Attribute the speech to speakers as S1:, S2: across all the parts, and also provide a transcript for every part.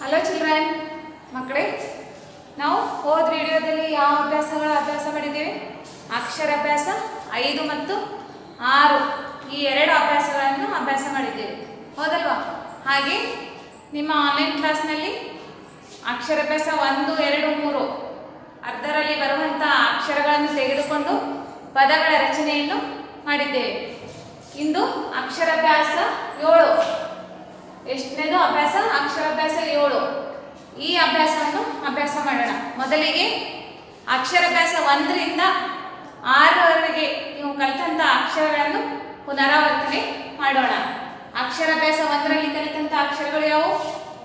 S1: hello children ಮಕ್ಕಳೇ ನಾವು ಹೋದ ವಿಡಿಯೋದಲ್ಲಿ ಯಾವ ಅಭ್ಯಾಸಗಳ ಅಭ್ಯಾಸ ಮಾಡಿದ್ದೀವಿ ಅಕ್ಷರ ಅಭ್ಯಾಸ ಐದು ಮತ್ತು ಆರು ಈ ಎರಡು ಅಭ್ಯಾಸಗಳನ್ನು ಅಭ್ಯಾಸ ಮಾಡಿದ್ದೀವಿ ಹೌದಲ್ವಾ ಹಾಗೆ ನಿಮ್ಮ ಆನ್ಲೈನ್ ಕ್ಲಾಸ್ನಲ್ಲಿ ಅಕ್ಷರಾಭ್ಯಾಸ ಒಂದು ಎರಡು ಮೂರು ಅರ್ಧರಲ್ಲಿ ಬರುವಂಥ ಅಕ್ಷರಗಳನ್ನು ತೆಗೆದುಕೊಂಡು ಪದಗಳ ರಚನೆಯನ್ನು ಮಾಡಿದ್ದೇವೆ ಇಂದು ಅಕ್ಷರಾಭ್ಯಾಸ ಏಳು ಎಷ್ಟನೇದು ಅಭ್ಯಾಸ ಅಕ್ಷರಾಭ್ಯಾಸ ಏಳು ಈ ಅಭ್ಯಾಸವನ್ನು ಅಭ್ಯಾಸ ಮಾಡೋಣ ಮೊದಲಿಗೆ ಅಕ್ಷರಾಭ್ಯಾಸ ಒಂದರಿಂದ ಆರರವರೆಗೆ ನೀವು ಕಲಿತಂಥ ಅಕ್ಷರಗಳನ್ನು ಪುನರಾವರ್ತನೆ ಮಾಡೋಣ ಅಕ್ಷರಾಭ್ಯಾಸ ಒಂದರಲ್ಲಿ ಕಲಿತಂಥ ಅಕ್ಷರಗಳು ಯಾವುವು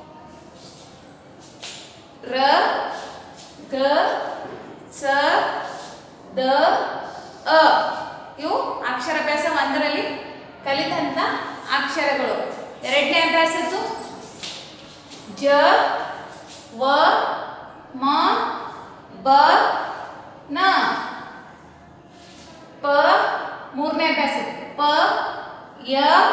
S1: ರ ಗ ಸ ದ ಅ ಇವು ಅಕ್ಷರಾಭ್ಯಾಸ ಒಂದರಲ್ಲಿ ಕಲಿತಂಥ ಅಕ್ಷರಗಳು ಎರಡನೇ ಅಭ್ಯಾಸದ್ದು ಜ ವ ಮ ಬ ನ ಪ ಮೂರನೇ ಅಭ್ಯಾಸ ಪ ಯ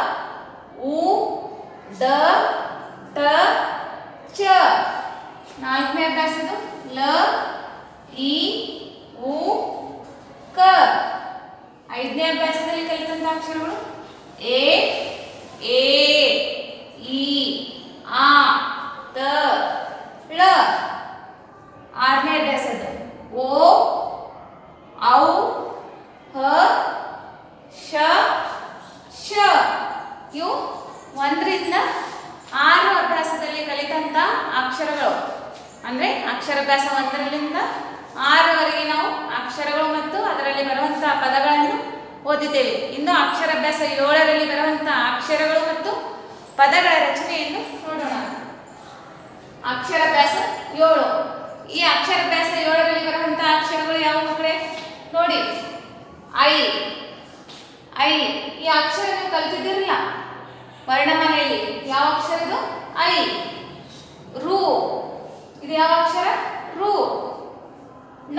S1: ಉ ದ ಟ ಚ ನಾಲ್ಕನೇ ಅಭ್ಯಾಸದ್ದು ಲ ಇ ಉ ಕ ಐದನೇ ಅಭ್ಯಾಸದಲ್ಲಿ ಕಲಿತಂಥ ಅಕ್ಷರಗಳು ಎ ಎ ಇ ಆ ತ ಳ ಆರನೇ ಅಭ್ಯಾಸದ್ದು ಓ ಔ ಹ ಶ ಶ ಇವು ಒಂದರಿಂದ ಆರು ಅಭ್ಯಾಸದಲ್ಲಿ ಕಲಿತಂಥ ಅಕ್ಷರಗಳು ಅಂದರೆ ಅಕ್ಷರಾಭ್ಯಾಸ ಒಂದರಿಂದ ಆರವರೆಗೆ ನಾವು ಅಕ್ಷರಗಳು ಮತ್ತು ಅದರಲ್ಲಿ ಬರುವಂತಹ ಪದಗಳನ್ನು ಓದಿದ್ದೇವೆ ಇನ್ನು ಅಕ್ಷರಾಭ್ಯಾಸ ಏಳರಲ್ಲಿ ಬರುವಂತಹ ಅಕ್ಷರಗಳು ಮತ್ತು ಪದಗಳ ರಚನೆಯನ್ನು ನೋಡೋಣ ಅಕ್ಷರಾಭ್ಯಾಸ ಏಳು ಈ ಅಕ್ಷರಾಭ್ಯಾಸ ಏಳರಲ್ಲಿ ಬರುವಂತಹ ಅಕ್ಷರಗಳು ಯಾವ ಮಕ್ಕಳೇ ನೋಡಿ ಐ ಐ ಈ ಅಕ್ಷರ ನೀವು ಕಲಿತಿದ್ದೀರಲ್ಲ ವರ್ಣಮಾಲೆಯಲ್ಲಿ ಯಾವ ಅಕ್ಷರ ಇದು ಐ ರು ಇದು ಯಾವ ಅಕ್ಷರ ರು ನ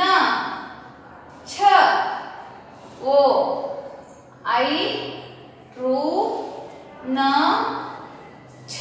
S1: ಛ ಓ ಐ ರು ನ ಛ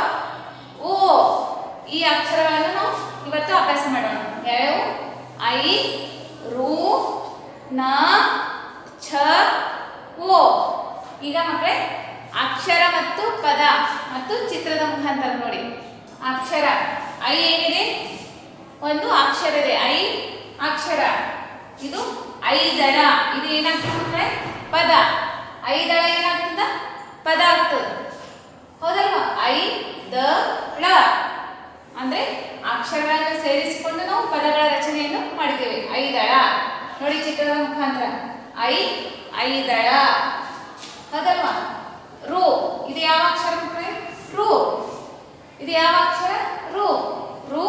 S1: ಓ ಈ ಅಕ್ಷರಗಳನ್ನು ನಾವು ಇವತ್ತು ಅಭ್ಯಾಸ ಮಾಡೋಣ ಯಾವ್ಯಾವು ಐ ರು ನ ಛ ಓ ಈಗ ಮಕ್ಕಳೇ ಅಕ್ಷರ ಮತ್ತು ಪದ ಮತ್ತು ಚಿತ್ರದ ಮುಖಾಂತರ ನೋಡಿ ಅಕ್ಷರ ಐ ಏನಿದೆ ಒಂದು ಅಕ್ಷರ ಇದೆ ಐ ಅಕ್ಷರ ಇದು ಐದಳ ಇದು ಏನಾಗ್ತದೆ ಮಕ್ಕಳೇ ಪದ ಐದಳ ಏನಾಗ್ತದ ಪದ ಆಗ್ತದೆ ಹೌದಲ್ವಾ ಐ ದ ಳ ಅಂದ್ರೆ ಅಕ್ಷರಗಳನ್ನು ಸೇರಿಸಿಕೊಂಡು ನಾವು ಪದಗಳ ರಚನೆಯನ್ನು ಮಾಡಿದ್ದೇವೆ ಐದಳ ನೋಡಿ ಚಿತ್ರದ ಮುಖಾಂತರ ಐ ಐದಳ ಹೌದಲ್ವಾ ರು ಇದು ಯಾವ ಅಕ್ಷರ ಮಕ್ಕಳೇ ರು ಇದು ಯಾವ ಅಕ್ಷರ ರು ರು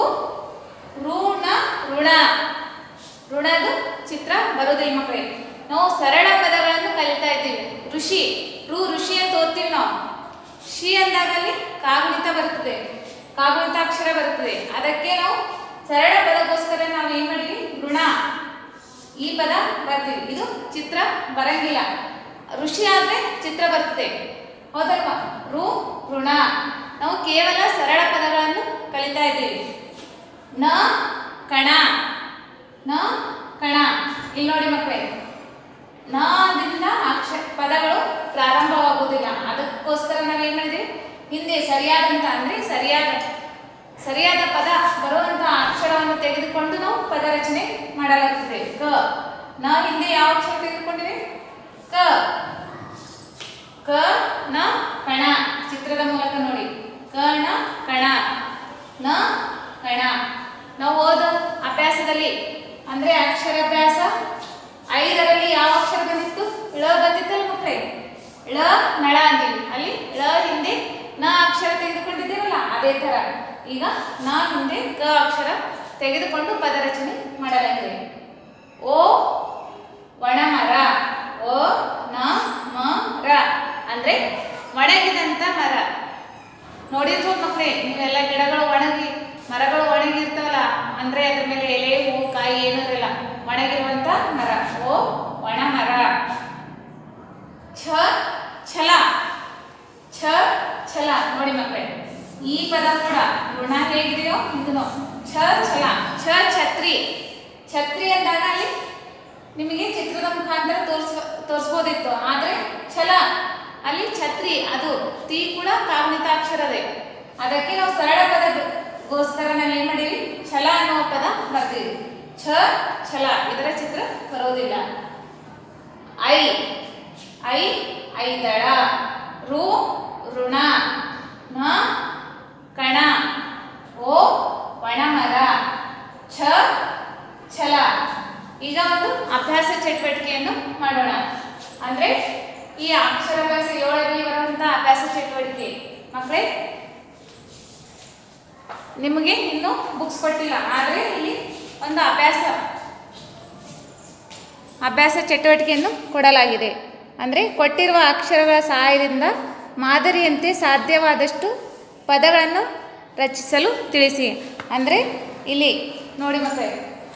S1: ಋಣ ಋಣ ಋಣದ ಚಿತ್ರ ಬರುವುದಿಲ್ಲ ಮಕ್ಕಳೇ ನಾವು ಸರಳ ಪದಗಳನ್ನು ಕಲಿತಾ ಇದ್ದೀವಿ ಋಷಿ ರು ಋಷಿ ಅಂತ ಓದ್ತೀವಿ ನಾವು ಶಿ ಅಂದಾಗ ಅಲ್ಲಿ ಕಾಗುಣಿತ ಬರ್ತದೆ ಕಾಗುಣಿತ ಅಕ್ಷರ ಬರ್ತದೆ ಅದಕ್ಕೆ ನಾವು ಸರಳ ಪದಕ್ಕೋಸ್ಕರ ನಾವು ಏನ್ ಮಾಡಿದ್ವಿ ಋಣ ಈ ಪದ ಬರ್ತೀವಿ ಇದು ಚಿತ್ರ ಬರಂಗಿಲ್ಲ ಋಷಿ ಆದ್ರೆ ಚಿತ್ರ ಬರ್ತದೆ ಹೌದಲ್ವಾ ರು ಋಣ ನಾವು ಕೇವಲ ಸರಳ ಪದಗಳನ್ನು ಕಲಿತಾ ಇದ್ದೀವಿ ನ ಕಣ ನ ಕಣ ಇಲ್ಲಿ ನೋಡಿ ಮಕ್ಕಳೇ ನದಿಂದ ಅಕ್ಷ ಪದಗಳು ಪ್ರಾರಂಭವಾಗುವುದಿಲ್ಲ ಅದಕ್ಕೋಸ್ಕರ ನಾವೇನ್ ಮಾಡಿದ್ವಿ ಹಿಂದೆ ಸರಿಯಾದಂತ ಅಂದ್ರೆ ಸರಿಯಾದ ಸರಿಯಾದ ಪದ ಬರುವಂತಹ ಅಕ್ಷರವನ್ನು ತೆಗೆದುಕೊಂಡು ನಾವು ಪದ ರಚನೆ ಮಾಡಲಾಗುತ್ತದೆ ಕ ನ ಹಿಂದೆ ಯಾವ ಅಕ್ಷರ ತೆಗೆದುಕೊಂಡಿವೆ ಕ ಕ ನ ಕಣ ಚಿತ್ರದ ಮೂಲಕ ನೋಡಿ ಕ ನ ಕಣ ನ ಕಣ ನಾವು ಓದೋ ಅಭ್ಯಾಸದಲ್ಲಿ ಅಂದ್ರೆ ಅಕ್ಷರಾಭ್ಯಾಸ ಐದರಲ್ಲಿ ಯಾವ ಅಕ್ಷರ ಬಂದಿತ್ತು ಳ ಬಂದಿತ್ತಲ್ಲ ಮಕ್ಕಳೇ ಳ ನಳ ಅಂತೀವಿ ಅಲ್ಲಿ ಳ ಹಿಂದೆ ನ ಅಕ್ಷರ ತೆಗೆದುಕೊಂಡಿದ್ದೀರಲ್ಲ ಅದೇ ತರ ಈಗ ನ ಹಿಂದೆ ಕ ಅಕ್ಷರ ತೆಗೆದುಕೊಂಡು ಪದ ರಚನೆ ಮಾಡಲಾಗಿದೆ ಓ ಒಣಮರ ಓ ನ ಮ ರ ಅಂದ್ರೆ ಒಣಗಿದಂತ ಮರ ನೋಡಿರ್ಬೋದು ಮಕ್ಕಳೇ ನೀವೆಲ್ಲ ಗಿಡಗಳು ಒಣಗಿ ಮರಗಳು ಒಣಗಿರ್ತಾವಲ್ಲ ಅಂದ್ರೆ ಅದ್ರ ಮೇಲೆ ಎಲೆ ಹೂವು ಕಾಯಿ ಏನೂ ಇರಲ್ಲ ಒಣಗಿರುವಂತ ಮರ ಓ ಒಣ ಮರ ಛ ಛಲ ಛ ಛಲ ನೋಡಿ ಮಕ್ಕಳೇ ಈ ಪದ ಕೂಡ ಋಣ ಹೇಗಿದೆಯೋ ಇದನ್ನು ಛ ಛಲ ಛ ಛತ್ರಿ ಛತ್ರಿ ಅಂದಾಗ ಅಲ್ಲಿ ನಿಮಗೆ ಚಿತ್ರದ ಮುಖಾಂತರ ತೋರಿಸ್ ತೋರಿಸ್ಬೋದಿತ್ತು ಆದರೆ ಛಲ ಅಲ್ಲಿ ಛತ್ರಿ ಅದು ತಿ ಕೂಡ ಕಾಗುಣಿತಾಕ್ಷರವೇ ಅದಕ್ಕೆ ನಾವು ಸರಳ ಪದಗೋಸ್ಕರ ನಾವು ಏನು ಮಾಡೀವಿ ಛಲ ಅನ್ನುವ ಪದ ಬರ್ತೀವಿ ಛ ಛಲ ಇದರ ಚಿತ್ರ ಬರೋದಿಲ್ಲ ಐ ಐ ಐದಳ ರು ಋಣ ನ ಕಣ ಓ ಒಣಮರ ಛ ಛಲ ಈಗ ಒಂದು ಅಭ್ಯಾಸ ಚಟುವಟಿಕೆಯನ್ನು ಮಾಡೋಣ ಅಂದ್ರೆ ಈ ಅಕ್ಷರಾಭ್ಯಾಸ ಏಳರಲ್ಲಿ ಬರುವಂತಹ ಅಭ್ಯಾಸ ಚಟುವಟಿಕೆ ಮಕ್ಕಳೇ ನಿಮಗೆ ಇನ್ನೂ ಬುಕ್ಸ್ ಕೊಟ್ಟಿಲ್ಲ ಆದರೆ ಇಲ್ಲಿ ಒಂದು ಅಭ್ಯಾಸ ಅಭ್ಯಾಸ ಚಟುವಟಿಕೆಯನ್ನು ಕೊಡಲಾಗಿದೆ ಅಂದರೆ ಕೊಟ್ಟಿರುವ ಅಕ್ಷರಗಳ ಸಹಾಯದಿಂದ ಮಾದರಿಯಂತೆ ಸಾಧ್ಯವಾದಷ್ಟು ಪದಗಳನ್ನು ರಚಿಸಲು ತಿಳಿಸಿ ಅಂದರೆ ಇಲ್ಲಿ ನೋಡಿ ಮಕ್ಕಳೇ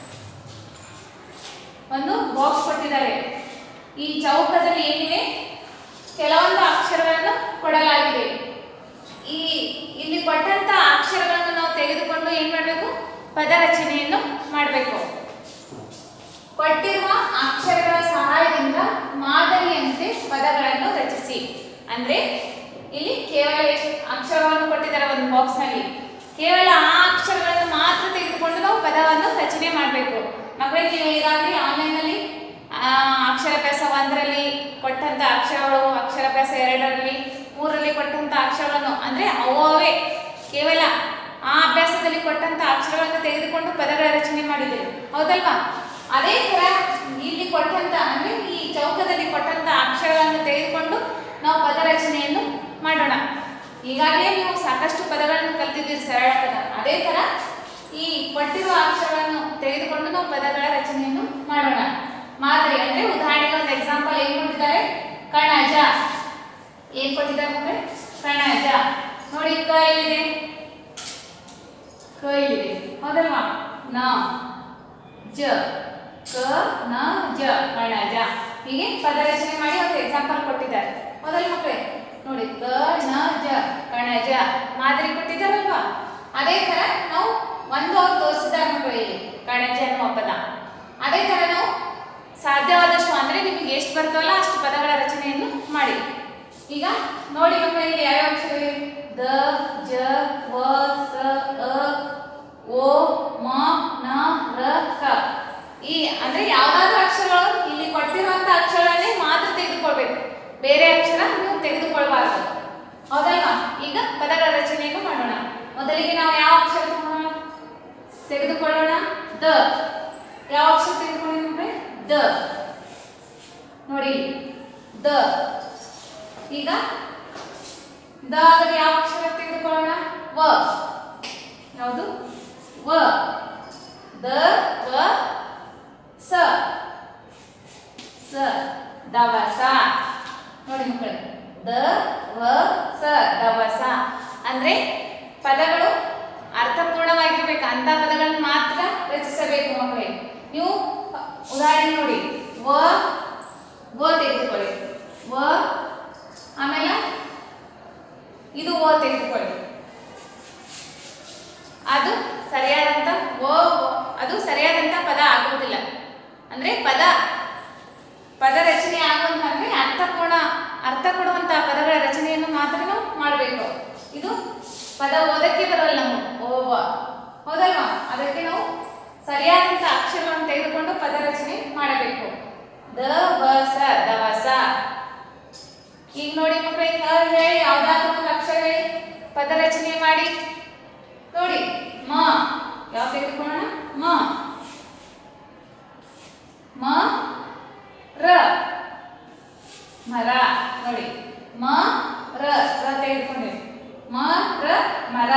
S1: ಒಂದು ಬಾಕ್ಸ್ ಕೊಟ್ಟಿದ್ದಾರೆ ಈ ಚೌಕದಲ್ಲಿ ಏನಿದೆ ಕೆಲವೊಂದು ಅಕ್ಷರಗಳನ್ನು ಕೊಡಲಾಗಿದೆ ಈ ಇಲ್ಲಿ ಕೊಟ್ಟಂತ ಅಕ್ಷರಗಳನ್ನು ನಾವು ತೆಗೆದುಕೊಂಡು ಏನು ಮಾಡಬೇಕು ಪದ ರಚನೆಯನ್ನು ಮಾಡಬೇಕು ಕೊಟ್ಟಿರುವ ಅಕ್ಷರಗಳ ಸಹಾಯದಿಂದ ಮಾದರಿಯಂತೆ ಪದಗಳನ್ನು ರಚಿಸಿ ಅಂದ್ರೆ ಇಲ್ಲಿ ಕೇವಲ ಎಷ್ಟು ಅಕ್ಷರಗಳನ್ನು ಕೊಟ್ಟಿದ್ದಾರೆ ಒಂದು ಬಾಕ್ಸ್ ನಲ್ಲಿ ಕೇವಲ ಆ ಅಕ್ಷರಗಳನ್ನು ಮಾತ್ರ ತೆಗೆದುಕೊಂಡು ನಾವು ಪದವನ್ನು ರಚನೆ ಮಾಡಬೇಕು ಮಕ್ಕಳಿಗೆ ನೀವು ಈಗಾಗಲೇ ಆನ್ಲೈನಲ್ಲಿ ಅಕ್ಷರಾಭ್ಯಾಸ ಒಂದರಲ್ಲಿ ಕೊಟ್ಟಂತ ಅಕ್ಷರಗಳು ಅಕ್ಷರಾಭ್ಯಾಸ ಎರಡರಲ್ಲಿ ಮೂರರಲ್ಲಿ ಕೊಟ್ಟಂತ ಅಕ್ಷರಗಳನ್ನು ಅಂದ್ರೆ ಅವೇ ಕೇವಲ ಆ ಅಭ್ಯಾಸದಲ್ಲಿ ಕೊಟ್ಟಂತ ಅಕ್ಷರಗಳನ್ನು ತೆಗೆದುಕೊಂಡು ಪದಗಳ ರಚನೆ ಮಾಡಿದ್ದೇವೆ ಹೌದಲ್ವಾ ಅದೇ ತರ ಇಲ್ಲಿ ಕೊಟ್ಟಂತ ಅಂದ್ರೆ ಈ ಚೌಕದಲ್ಲಿ ಕೊಟ್ಟಂತ ಅಕ್ಷರಗಳನ್ನು ತೆಗೆದುಕೊಂಡು ನಾವು ಪದ ರಚನೆಯನ್ನು ಮಾಡೋಣ ಈಗಾಗಲೇ ನೀವು ಸಾಕಷ್ಟು ಪದಗಳನ್ನು ಕಲ್ತಿದ್ದೀರಿ ಸರಳ ಪದ ಅದೇ ತರ ಈ ಕೊಟ್ಟಿರುವ ಅಕ್ಷರಗಳನ್ನು ತೆಗೆದುಕೊಂಡು ನಾವು ಪದಗಳ ರಚನೆಯನ್ನು ಮಾಡೋಣ ಮಾದರಿ ಅಂದ್ರೆ ಉದಾಹರಣೆಗೆ ಒಂದು ಎಕ್ಸಾಂಪಲ್ ಏನ್ ಕೊಟ್ಟಿದ್ದಾರೆ ಕಣಜ ಏನ್ ಕೊಟ್ಟಿದ್ದಾರೆ ಮಕ್ಕಳೇ ಕಣಜ ನೋಡಿ ಕ ಎಲ್ಲಿದೆ ಕ ಇಲ್ಲಿದೆ ಹೌದಲ್ವಾ ನ ಜ ಕ ನ ಜ ಕಣಜ ಹೀಗೆ ಪದ ರಚನೆ ಮಾಡಿ ಒಂದು ಎಕ್ಸಾಂಪಲ್ ಕೊಟ್ಟಿದ್ದಾರೆ ಮೊದಲ ಮಕ್ಕಳೇ ನೋಡಿ ಕ ನ ಜ ಕಣಜ ಮಾದರಿ ಕೊಟ್ಟಿದ್ದಾರಲ್ವಾ ಅದೇ ತರ ನಾವು ಒಂದು ಅವ್ರು ತೋರಿಸಿದ್ದಾರೆ ಮಕ್ಕಳು ಇಲ್ಲಿ ಕಣಜ ಅನ್ನುವ ಪದ ಅದೇ ತರ ನಾವು ಸಾಧ್ಯವಾದಷ್ಟು ಅಂದ್ರೆ ನಿಮಗೆ ಎಷ್ಟು ಬರ್ತಾವಲ್ಲ ಅಷ್ಟು ಪದಗಳ ರಚನೆಯನ್ನು ಮಾಡಿ ಈಗ ನೋಡಿ ಮಕ್ಕಳು ಇಲ್ಲಿ ಯಾವ್ಯಾವ ಅಕ್ಷರ ಇದೆ ದ ಜ ವ ಸ ಅ ಓ ಮ ನ ರ ಕ ಈ ಅಂದ್ರೆ ಯಾವ್ದಾದ್ರು ಅಕ್ಷರಗಳು ಇಲ್ಲಿ ಕೊಟ್ಟಿರುವಂತ ಅಕ್ಷರಗಳನ್ನೇ ಮಾತ್ರ ತೆಗೆದುಕೊಳ್ಬೇಕು ಬೇರೆ ಅಕ್ಷರ ನೀವು ತೆಗೆದುಕೊಳ್ಬಾರ್ದು ಹೌದಲ್ವಾ ಈಗ ಪದಗಳ ರಚನೆಯನ್ನು ಮಾಡೋಣ ಮೊದಲಿಗೆ ನಾವು ಯಾವ ಅಕ್ಷರ ತಗೊಳ್ಳೋಣ ತೆಗೆದುಕೊಳ್ಳೋಣ ದ ಯಾವ ಅಕ್ಷರ ತೆಗೆದುಕೊಳ್ಳೋಣ ದ ನೋಡಿ ದ ಈಗ ದ ಆದರೆ ಯಾವ ಅಕ್ಷರ ತೆಗೆದುಕೊಳ್ಳೋಣ ವ ಯಾವುದು ವ ದ ವ ಸ ಸ ದವಸ ನೋಡಿ ಮಕ್ಕಳೇ ದ ವ ಸ ದವಸ ಅಂದ್ರೆ ಪದಗಳು ಅರ್ಥಪೂರ್ಣವಾಗಿರ್ಬೇಕು ಅಂತ ಪದಗಳನ್ನು ಮಾತ್ರ ರಚಿಸಬೇಕು ಮಕ್ಕಳೇ ನೀವು ಉದಾಹರಣೆ ನೋಡಿ ವ ವ ತೆಗೆದುಕೊಳ್ಳಿ ವ ಆಮೇಲೆ ಇದು ಓ ತೆಗೆದುಕೊಳ್ಳಿ ಅದು ಸರಿಯಾದಂತ ಓ ಅದು ಸರಿಯಾದಂತ ಪದ ಆಗುವುದಿಲ್ಲ ಅಂದ್ರೆ ಪದ ಪದ ರಚನೆ ಆಗುವಂತ ಅಂದ್ರೆ ಅರ್ಥಪೂರ್ಣ ಅರ್ಥ ಕೊಡುವಂತ ಪದಗಳ ರಚನೆಯನ್ನು ಮಾತ್ರ ನಾವು ಮಾಡಬೇಕು ಇದು ಪದ ಓದಕ್ಕೆ ಬರಲ್ಲ ನಾವು ಓವ ಹೌದಲ್ವಾ ಅದಕ್ಕೆ ನಾವು ಸರಿಯಾದಂತ ಅಕ್ಷರಗಳನ್ನು ತೆಗೆದುಕೊಂಡು ಪದ ರಚನೆ ಮಾಡಬೇಕು ದ ವ ಸ ದವಸ ಈಗ ನೋಡಿ ಮಕ್ಕಳೇ ಹ ಹೇಳಿ ಯಾವ್ದಾದ್ರು ಒಂದು ಅಕ್ಷರ ಹೇಳಿ ಪದ ರಚನೆ ಮಾಡಿ ನೋಡಿ ಮ ಯಾವ ತೆಗೆದುಕೊಳ್ಳೋಣ ಮ ಮ ರ ಮರ ನೋಡಿ ಮ ರ ರ ತೆಗೆದುಕೊಂಡೆ ಮ ರ ಮರ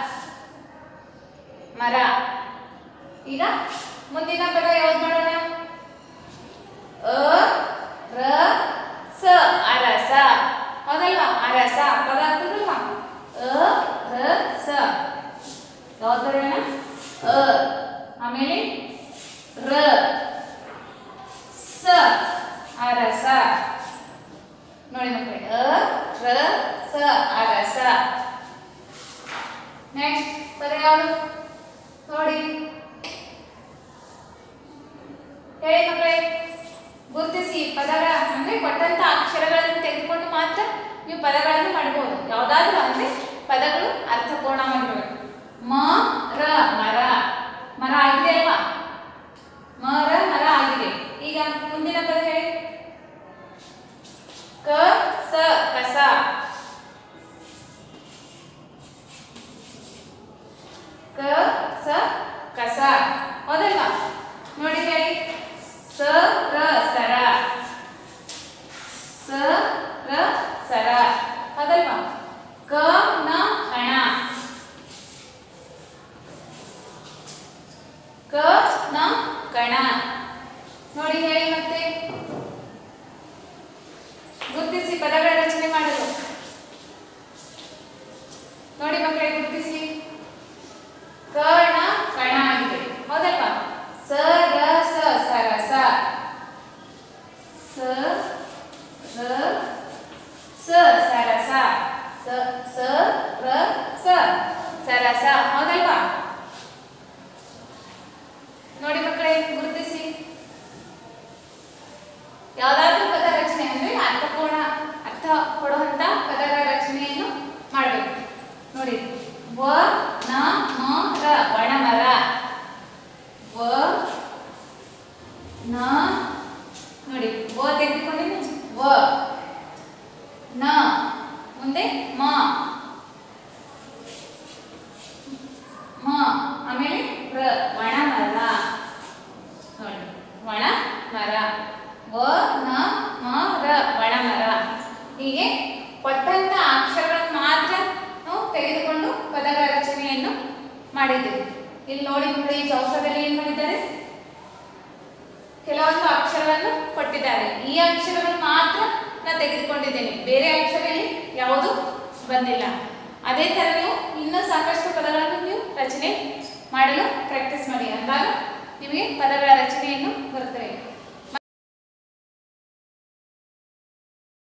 S1: ಮರ ಈಗ ಮುಂದಿನ ಪದ ಯಾವ್ದು ಮಾಡೋಣ ಅ ರ ಸ ಅರಸ ಹೌದಲ್ವಾ ಅರಸ ಪದ ಆಗ್ತದಲ್ವಾ ಅ ರ ಸ ಯಾವ್ದು ಬರೋಣ ಅ ಆಮೇಲೆ ರ ಸ ಅರಸ ನೋಡಿ ಮಕ್ಕಳೇ ಅ ರ ಸ ಅರಸ ನೆಕ್ಸ್ಟ್ ಪದ ಯಾವುದು ನೋಡಿ ಹೇಳಿ ಮಕ್ಕಳೇ ಗುರುತಿಸಿ ಪದಗಳ ಅಂದ್ರೆ ಕೊಟ್ಟಂತ ಅಕ್ಷರಗಳನ್ನು ತೆಗೆದುಕೊಂಡು ಮಾತ್ರ ನೀವು ಪದಗಳನ್ನು ಮಾಡಬಹುದು ಯಾವ್ದಾದ್ರು ಅಂದ್ರೆ ಪದಗಳು ಅರ್ಥಪೂರ್ಣವಾಗಿರಬೇಕು ಮ ರ ಮರ ಮರ ಆಗಿದೆ ಅಲ್ವಾ ಮರ ಮರ ಆಗಿದೆ ಈಗ ಮುಂದಿನ ಪದ ಹೇಳಿ ಕ ಸ ಕಸ ಕ ಸ ಕಸ ಹೌದಲ್ವಾ ನೋಡಿ ಹೇಳಿ ಸ ರ ಸರ ಸ ರ ಸರ ಹೌದಲ್ವಾ ಕ ನ ಕಣ ಕ ನ ಕಣ ನೋಡಿ ಹೇಳಿ ಮತ್ತೆ ಗುರುತಿಸಿ ಪದಗಳ ರಚನೆ ಮಾಡಲು ನೋಡಿ ಮಕ್ಕಳೇ ಗುರುತಿಸಿ ಕರ್ಣ ಕಣ ಆಗಿದೆ ಹೌದಲ್ವಾ ಸ ರ ಸ ಸರಸ ಸ ರ ಸ ಸರಸ ಸ ಸ ರ ಸ ಸರಸ ಹೌದಲ್ವಾ ನೋಡಿ ಮಕ್ಕಳೇ ಗುರುತಿಸಿ ಯಾವ್ದಾದ್ರು ಪದ ರಚನೆ ಅಂದ್ರೆ ಅರ್ಥಪೂರ್ಣ ಅರ್ಥ ಕೊಡುವಂತ ಪದಗಳ ರಚನೆಯನ್ನು ಮಾಡಬೇಕು ನೋಡಿ ವ ನ ಮ ರ ಒಣಮರ ವ ನ ನೋಡಿ ವ ತೆಗೆದುಕೊಂಡಿದ್ದೀನಿ ವ ನ ಮುಂದೆ ಮ ಮ ಆಮೇಲೆ ರ ಒಣಮರ ನೋಡಿ ಒಣ ಮರ ವ ನ ಮ ರ ಒಣಮರ ಹೀಗೆ ಕೊಟ್ಟಂತ ಅಕ್ಷರಗಳನ್ನು ಮಾತ್ರ ನಾವು ತೆಗೆದುಕೊಂಡು ಪದಗಳ ರಚನೆಯನ್ನು ಮಾಡಿದ್ದೇವೆ ಇಲ್ಲಿ ನೋಡಿ ಮಕ್ಕಳು ಈ ಚೌಕದಲ್ಲಿ ಏನ್ ಮಾಡಿದ್ದಾರೆ ಕೆಲವೊಂದು ಅಕ್ಷರಗಳನ್ನು ಕೊಟ್ಟಿದ್ದಾರೆ ಈ ಅಕ್ಷರಗಳು ಮಾತ್ರ ನಾನು ತೆಗೆದುಕೊಂಡಿದ್ದೇನೆ ಬೇರೆ ಅಕ್ಷರ ಇಲ್ಲಿ ಯಾವುದು ಬಂದಿಲ್ಲ ಅದೇ ತರ ನೀವು ಇನ್ನೂ ಸಾಕಷ್ಟು ಪದಗಳನ್ನು ನೀವು ರಚನೆ ಮಾಡಲು ಪ್ರಾಕ್ಟೀಸ್ ಮಾಡಿ ಅಂದಾಗ ನಿಮಗೆ ಪದಗಳ ರಚನೆಯನ್ನು ಬರುತ್ತದೆ